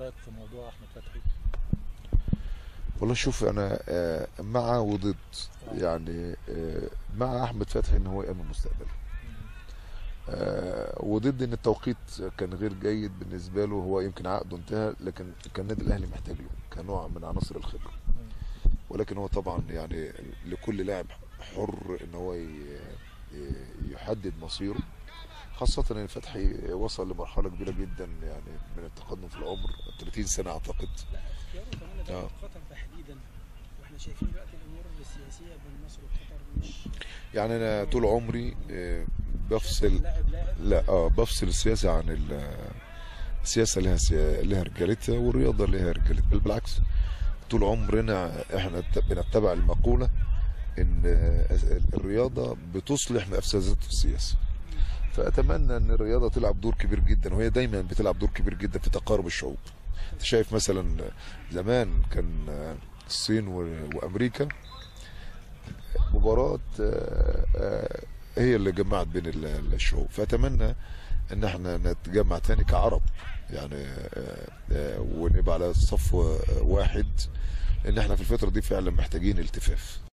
رايك في موضوع احمد فتحي والله شوف انا آه، مع وضد يعني آه، مع احمد فتحي ان هو يامن مستقبله آه، وضد ان التوقيت كان غير جيد بالنسبه له هو يمكن عقده انتهى لكن كان النادي الاهلي محتاج له كنوع من عناصر الخبره ولكن هو طبعا يعني لكل لاعب حر ان هو ي- ي- يحدد مصيره خاصة ان فتحي وصل لمرحلة كبيرة جدا يعني من التقدم في العمر 30 سنة اعتقد لا اختياره كمان لدولة آه. قطر تحديدا واحنا شايفين دلوقتي الامور السياسيه بين مصر وقطر مش يعني انا طول عمري آه، بفصل لاعب لاعب لا اه بفصل السياسه عن ال- السياسه لها سيا... لها رجالتها والرياضه لها رجالتها بل بالعكس طول عمرنا احنا ت- بنتبع المقوله ان آه، الرياضه بتصلح مفسدات السياسه فاتمنى ان الرياضه تلعب دور كبير جدا وهي دايما بتلعب دور كبير جدا في تقارب الشعوب انت شايف مثلا زمان كان آه، الصين و- وامريكا مباراه آه، آه، هي اللي جمعت بين ال- الشعوب فاتمنى ان احنا نتجمع تاني كعرب يعني آه، آه، ونبقى على صف واحد لان احنا في الفتره دي فعلا محتاجين التفاف